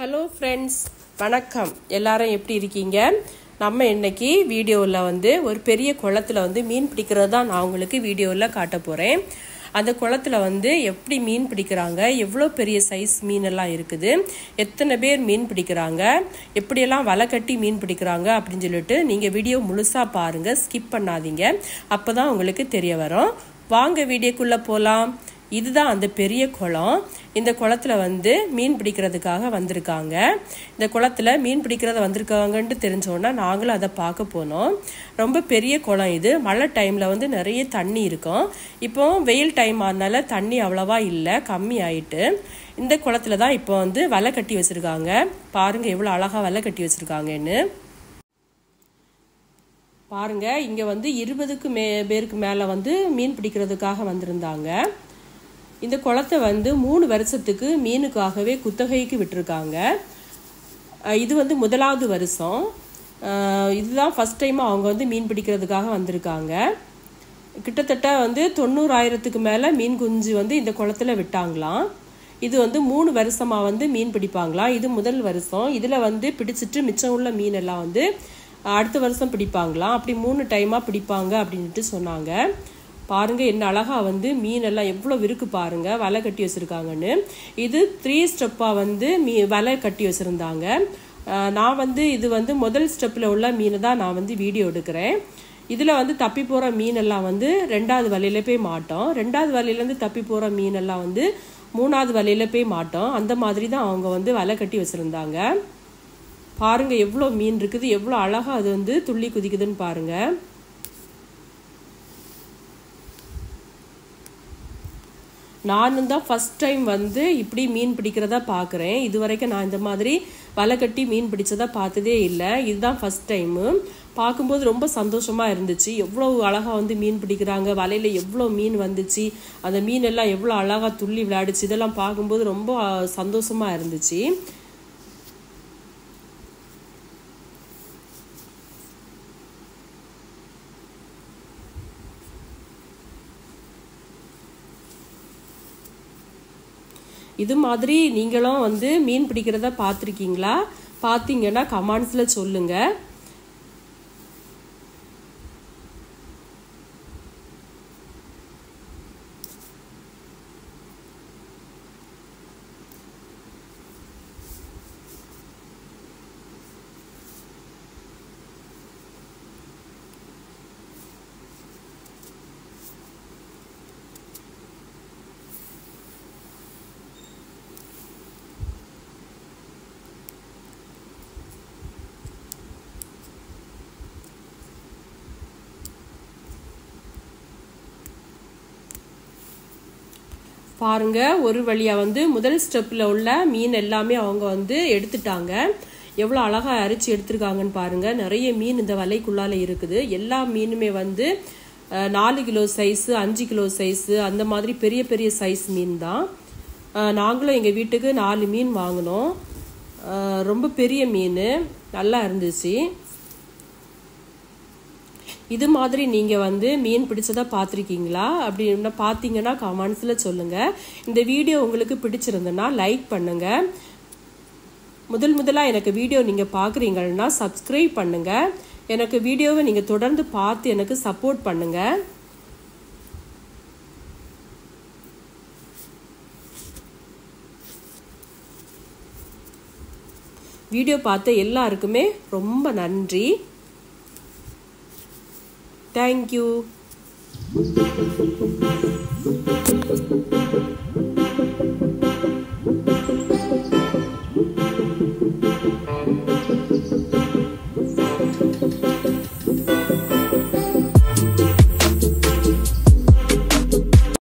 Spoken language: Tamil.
ஹலோ ஃப்ரெண்ட்ஸ் வணக்கம் எல்லாரும் எப்படி இருக்கீங்க நம்ம இன்னைக்கு வீடியோவில் வந்து ஒரு பெரிய குளத்துல வந்து மீன் பிடிக்கிறது தான் நான் உங்களுக்கு வீடியோவில் காட்ட போகிறேன் அந்த குளத்துல வந்து எப்படி மீன் பிடிக்கிறாங்க எவ்வளோ பெரிய சைஸ் மீன் எல்லாம் இருக்குது எத்தனை பேர் மீன் பிடிக்கிறாங்க எப்படியெல்லாம் வலை கட்டி மீன் பிடிக்கிறாங்க அப்படின்னு சொல்லிட்டு நீங்கள் வீடியோ முழுசாக பாருங்கள் ஸ்கிப் பண்ணாதீங்க அப்போ தான் உங்களுக்கு தெரிய வரும் வாங்க வீடியோக்குள்ளே போகலாம் இதுதான் அந்த பெரிய குளம் இந்த குளத்துல வந்து மீன் பிடிக்கிறதுக்காக வந்திருக்காங்க இந்த குளத்துல மீன் பிடிக்கிறத வந்திருக்காங்கன்ட்டு தெரிஞ்சோன்னா நாங்களும் அதை பார்க்க போனோம் ரொம்ப பெரிய குளம் இது மழை டைம்ல வந்து நிறைய தண்ணி இருக்கும் இப்போ வெயில் டைம் ஆனால தண்ணி அவ்வளவா இல்லை கம்மி ஆயிட்டு இந்த குளத்துல தான் இப்போ வந்து வலை கட்டி வச்சிருக்காங்க பாருங்க எவ்வளோ அழகா வலை கட்டி வச்சிருக்காங்கன்னு பாருங்க இங்க வந்து இருபதுக்கு மே பேருக்கு மேல வந்து மீன் பிடிக்கிறதுக்காக வந்திருந்தாங்க இந்த குளத்தை வந்து மூணு வருஷத்துக்கு மீனுக்காகவே குத்தகைக்கு விட்டுருக்காங்க அஹ் இது வந்து முதலாவது வருஷம் அஹ் இதுதான் ஃபர்ஸ்ட் டைம் அவங்க வந்து மீன் பிடிக்கிறதுக்காக வந்திருக்காங்க கிட்டத்தட்ட வந்து தொண்ணூறாயிரத்துக்கு மேலே மீன் குஞ்சு வந்து இந்த குளத்துல விட்டாங்களாம் இது வந்து மூணு வருஷமா வந்து மீன் பிடிப்பாங்களாம் இது முதல் வருஷம் இதுல வந்து பிடிச்சிட்டு மிச்சம் உள்ள மீன் எல்லாம் வந்து அடுத்த வருஷம் பிடிப்பாங்களாம் அப்படி மூணு டைமா பிடிப்பாங்க அப்படின்ட்டு சொன்னாங்க பாருங்க என்ன அழகா வந்து மீன் எல்லாம் எவ்வளவு இருக்கு பாருங்க வலை கட்டி வச்சிருக்காங்கன்னு இது த்ரீ ஸ்டெப்பா வந்து மீ வலை கட்டி வச்சிருந்தாங்க அஹ் நான் வந்து இது வந்து முதல் ஸ்டெப்ல உள்ள மீனை தான் நான் வந்து வீடியோ எடுக்கிறேன் இதுல வந்து தப்பி போற மீன் எல்லாம் வந்து ரெண்டாவது வலையில போய் மாட்டோம் ரெண்டாவது வலையில இருந்து தப்பி போற மீன் எல்லாம் வந்து மூணாவது வலையில போய் மாட்டோம் அந்த மாதிரி தான் அவங்க வந்து வலை கட்டி வச்சிருந்தாங்க பாருங்க எவ்வளோ மீன் இருக்குது எவ்வளோ அழகா அது வந்து துள்ளி குதிக்குதுன்னு பாருங்க நானும் தான் ஃபர்ஸ்ட் டைம் வந்து இப்படி மீன் பிடிக்கிறதா பார்க்குறேன் இது வரைக்கும் நான் இந்த மாதிரி வலை கட்டி மீன் பிடிச்சதா பார்த்ததே இல்லை இதுதான் ஃபர்ஸ்ட் டைமு பார்க்கும்போது ரொம்ப சந்தோஷமா இருந்துச்சு எவ்வளோ அழகா வந்து மீன் பிடிக்கிறாங்க வலையில எவ்வளோ மீன் வந்துச்சு அந்த மீன் எல்லாம் எவ்வளோ அழகா துள்ளி விளையாடுச்சு இதெல்லாம் பார்க்கும்போது ரொம்ப அஹ், சந்தோஷமா இருந்துச்சு இது மாதிரி நீங்களும் வந்து மீன் பிடிக்கிறத பார்த்துருக்கீங்களா பார்த்தீங்கன்னா கமெண்ட்ஸ்ல சொல்லுங்க பாருங்க ஒரு வழியா வந்து முதல் ஸ்டெப்ல உள்ள மீன் எல்லாமே அவங்க வந்து எடுத்துட்டாங்க எவ்வளோ அழகா அரிச்சு எடுத்திருக்காங்கன்னு பாருங்க நிறைய மீன் இந்த வலைக்குள்ளால இருக்குது எல்லா மீனுமே வந்து அஹ், நாலு கிலோ சைஸ் அஞ்சு கிலோ சைஸ் அந்த மாதிரி பெரிய பெரிய சைஸ் மீன் தான் அஹ், நாங்களும் எங்க வீட்டுக்கு நாலு மீன் வாங்கினோம் அஹ், ரொம்ப பெரிய மீன் நல்லா இருந்துச்சு இது மாதிரி நீங்க வந்து மீன் பிடிச்சதா பார்த்துருக்கீங்களா அப்படின்னு பார்த்தீங்கன்னா கமெண்ட்ஸ்ல சொல்லுங்க இந்த வீடியோ உங்களுக்கு பிடிச்சிருந்ததுன்னா லைக் பண்ணுங்க முதல் முதலா எனக்கு வீடியோ நீங்க பாக்குறீங்கன்னா சப்ஸ்கிரைப் பண்ணுங்க எனக்கு வீடியோவை நீங்க தொடர்ந்து பார்த்து எனக்கு சப்போர்ட் பண்ணுங்க வீடியோ பார்த்த எல்லாருக்குமே ரொம்ப நன்றி தேங்க்யூ